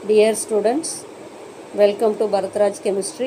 dear students welcome to Bharatraj chemistry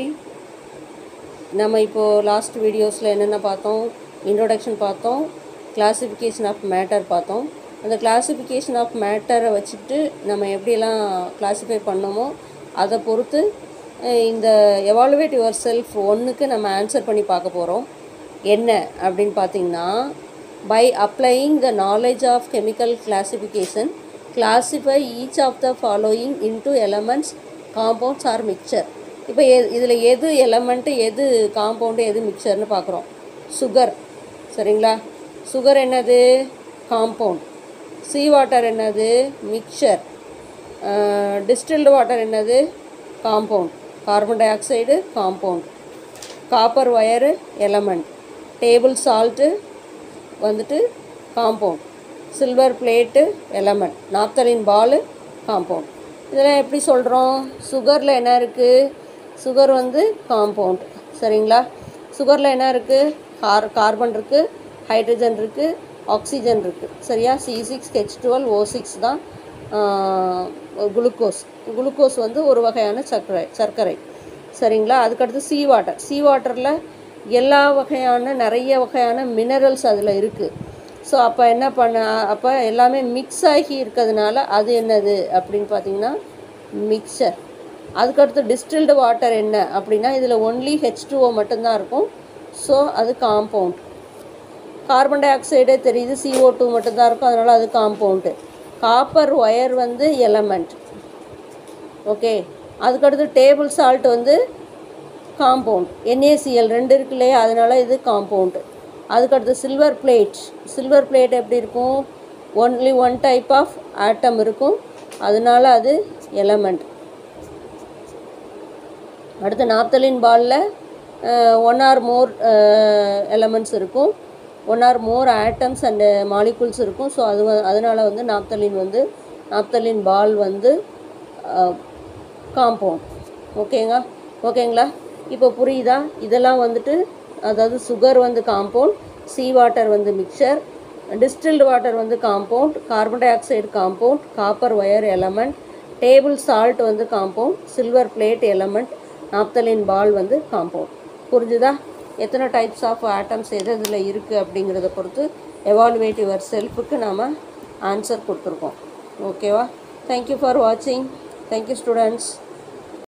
நம்ம இப்போது last வீடியோஸில் என்னென்ன பார்த்தோம் இன்ட்ரோடக்ஷன் பார்த்தோம் கிளாசிஃபிகேஷன் ஆஃப் மேட்டர் பார்த்தோம் அந்த கிளாசிஃபிகேஷன் ஆஃப் மேட்டரை வச்சுட்டு நம்ம எப்படியெல்லாம் கிளாஸிஃபை பண்ணோமோ அதை பொறுத்து அஹ், இந்த எவாலுவேட் யுவர் செல்ஃப் ஒன்றுக்கு நம்ம ஆன்சர் பண்ணி பார்க்க போகிறோம் என்ன அப்படின்னு பார்த்தீங்கன்னா by applying the knowledge of chemical classification classify each of the following into elements compounds or mixture இப்போ எ இதில் எது எலமெண்ட்டு எது காம்பவுண்டு எது மிக்சர்னு பார்க்குறோம் சுகர் சரிங்களா சுகர் என்னது காம்பவுண்ட் சீ வாட்டர் என்னது மிக்சர் டிஸ்டில்டு வாட்டர் என்னது compound carbon dioxide compound copper wire element table salt வந்துட்டு compound silver plate element naphthalene ball compound இதெல்லாம் எப்படி சொல்கிறோம் சுகரில் என்ன இருக்குது சுகர் வந்து காம்பவுண்ட் சரிங்களா சுகரில் என்ன இருக்குது கார் கார்பன் இருக்குது ஹைட்ரஜன் இருக்குது ஆக்சிஜன் இருக்குது சரியா C six H twelve O six தான் குளுக்கோஸ் குளுக்கோஸ் வந்து ஒரு வகையான சர்க்கரை சர்க்கரை சரிங்களா அதுக்கடுத்து சீ வாட்டர் சீ வாட்டரில் எல்லா வகையான நிறைய வகையான மினரல்ஸ் அதில் இருக்குது ஸோ அப்போ என்ன பண்ண அப்போ எல்லாமே மிக்ஸ் ஆகி இருக்கிறதுனால அது என்னது அப்படின்னு பார்த்தீங்கன்னா மிக்சர் அதுக்கடுத்து டிஸ்டில்டு வாட்டர் என்ன அப்படின்னா இதில் ஒன்லி ஹெச் டூஓ மட்டும்தான் இருக்கும் ஸோ அது காம்பவுண்ட் கார்பன் டை ஆக்சைடே தெரியுது CO2 டூ மட்டும்தான் இருக்கும் அதனால் அது காம்பவுண்டு காப்பர் ஒயர் வந்து எலமெண்ட் ஓகே அதுக்கடுத்து டேபிள் சால்ட் வந்து காம்பவுண்ட் NaCl ரெண்டு இருக்கு இல்லையா அதனால் இது காம்பவுண்டு அதுக்கடுத்து சில்வர் பிளேட் சில்வர் பிளேட் எப்படி இருக்கும் only one type of atom இருக்கும் அதனால அது எலமெண்ட் அடுத்து நாப்தலின் பாலில் ஒன் ஆர் மோர் எலமெண்ட்ஸ் இருக்கும் one or more atoms and molecules இருக்கும் ஸோ அது வ- அதனால வந்து நாப்தலின் வந்து நாப்தலின் பால் வந்து காம்பவுண்ட் ஓகேங்க ஓகேங்களா இப்போ புரியுதா இதெல்லாம் வந்துட்டு அதாவது சுகர் வந்து காம்பவுண்ட் சீ வாட்டர் வந்து மிக்சர் டிஸ்டில்டு வாட்டர் வந்து compound carbon dioxide compound copper wire element table salt வந்து compound silver plate element naphthalene ball வந்து காம்பவுண்ட் புரிஞ்சுதா எத்தனை டைப்ஸ் ஆஃப் ஆட்டம்ஸ் எது இதில் இருக்குது அப்படிங்கிறத பொறுத்து எவாலுவேட் யுவர் செல்ஃபுக்கு நாம் ஆன்சர் கொடுத்துருக்கோம் ஓகேவா தேங்க்யூ ஃபார் வாட்சிங் தேங்க்யூ ஸ்டூடெண்ட்ஸ்